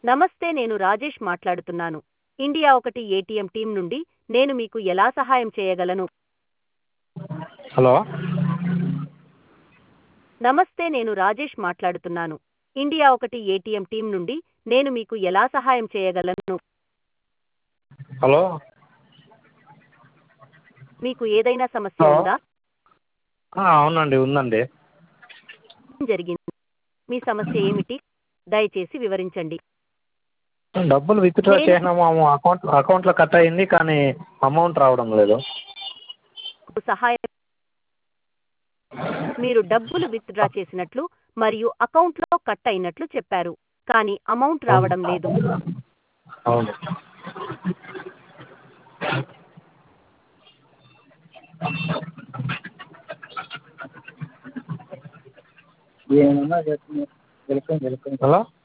నమస్తే నేను రాజేష్ మాట్లాడుతున్నాను ఇండియా ఒకటి ఏటీఎం టీం నుండి నేను మీకు ఎలా సహాయం చేయగలను హలో నమస్తే నేను రాజేష్ మాట్లాడుతున్నాను ఇండియా ఒకటి ఏటీఎం టీం నుండి నేను మీకు ఎలా సహాయం చేయగలను హలో మీకు ఏదైనా సమస్య హలో. ఉందా ఆ, అవునండి ఉందండి ఏం జరిగింది మీ సమస్య ఏమిటి దయచేసి వివరించండి డబ్బులు విత్డ్రా నేను- చేసినాము అకౌంట్ అకౌంట్లో కట్ అయింది కానీ అమౌంట్ రావడం లేదు మీకు సహాయం మీరు డబ్బులు విత్డ్రా చేసినట్లు మరియు అకౌంట్లో కట్ అయినట్లు చెప్పారు కానీ అమౌంట్ రావడం లేదు అవును ఏమన్నా చెప్పు వెల్కమ్ వెల్కమ్ హలో